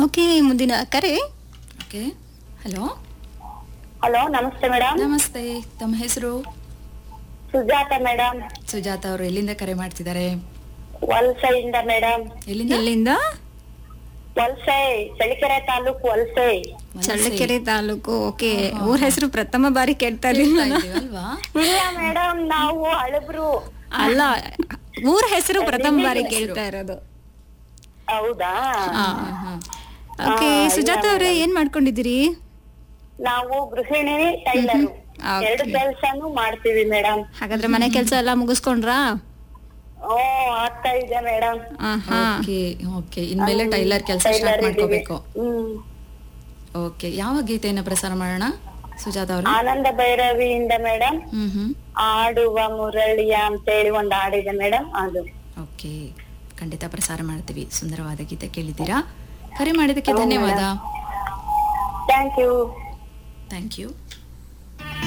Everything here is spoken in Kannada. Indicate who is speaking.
Speaker 1: ಓಕೆ ಮುಂದಿನ ಕರೆ
Speaker 2: ಓಕೆ ಹಲೋ
Speaker 3: ಹಲೋ ನಮಸ್ತೆ ಮೇಡಮ್
Speaker 2: ನಮಸ್ತೆ ತಮ್ಮ ಹೆಸರು
Speaker 3: ಸುಜಾತ ಮೇಡಮ್
Speaker 2: ಸುಜಾತ ಅವರು ಎಲ್ಲಿಂದ ಕರೆ ಮಾಡ್ತಿದ್ದಾರೆ
Speaker 3: ವಲಸೆಯಿಂದ ಮೇಡಮ್
Speaker 2: ಎಲ್ಲಿಂದ
Speaker 1: ಎಲ್ಲಿಂದ
Speaker 3: ವಲಸೆ ಚಳಿಕೆರೆ ತಾಲೂಕು ವಲಸೆ
Speaker 1: ಚಳ್ಳಕೆರೆ ತಾಲೂಕು ಓಕೆ ಊರ ಹೆಸರು ಪ್ರಥಮ ಬಾರಿ ಕೇಳ್ತಾ
Speaker 2: ಕೇಳ್ತಾ
Speaker 1: ಇದ್ದೀನಿ
Speaker 2: ಇದ್ದೀವಿ ಅಲ್ವಾ
Speaker 3: ಇಲ್ಲ ಮೇಡಮ್ ನಾವು ಹಳಬ್ರು
Speaker 1: ಅಲ್ಲ ಊರ ಹೆಸರು ಪ್ರಥಮ ಬಾರಿ ಕೇಳ್ತಾ ಇರೋದು
Speaker 3: ಹೌದಾ
Speaker 1: ಓಕೆ ಸುಜಾತ ಅವರೇ ಏನ್ ಮಾಡ್ಕೊಂಡಿದ್ದೀರಿ
Speaker 3: ನಾವು ಗೃಹಿಣಿ ಟೈಲರ್
Speaker 1: Okay.
Speaker 3: ಎರಡು ಕೆಲ್ಸಾನು ಮಾಡ್ತೀವಿ ಮೇಡಮ್
Speaker 1: ಹಾಗಾದ್ರೆ ಮನೆ ಕೆಲಸ ಎಲ್ಲ ಮುಗಿಸ್ಕೊಂಡ್ರಾ
Speaker 3: ಓ ಆಗ್ತಾ ಇದೆ ಮೇಡಮ್
Speaker 1: ಆಹಾ
Speaker 2: ಓಕೆ ಓಕೆ ಇನ್ಮೇಲೆ ಟೈಲರ್ ಕೆಲಸ ಸ್ಟಾರ್ಟ್ ಮಾಡ್ಕೋಬೇಕು
Speaker 3: ಹ್ಮ್
Speaker 2: ಓಕೆ ಯಾವ ಗೀತೆಯನ್ನ ಪ್ರಸಾರ ಮಾಡೋಣ ಸುಜಾತ ಅವರು
Speaker 3: ಆನಂದ ಭೈರವಿಯಿಂದ ಮೇಡಮ್
Speaker 2: ಹ್ಮ್ ಹ್ಮ್
Speaker 3: ಆಡುವ ಮುರಳಿಯ ಅಂತೇಳಿ ಒಂದು ಹಾಡಿದೆ ಮೇಡಮ್ ಅದು
Speaker 2: ಓಕೆ ಖಂಡಿತ ಪ್ರಸಾರ ಮಾಡ್ತೀವಿ ಸುಂದರವಾದ ಗೀತೆ ಕೇಳಿದ್ದೀರಾ ಕರೆ ಮಾಡಿದ್ದಕ್ಕೆ ಧನ್ಯವಾದ
Speaker 3: ಥ್ಯಾಂಕ್ ಯು
Speaker 2: ಥ್ಯಾಂಕ್ ಯು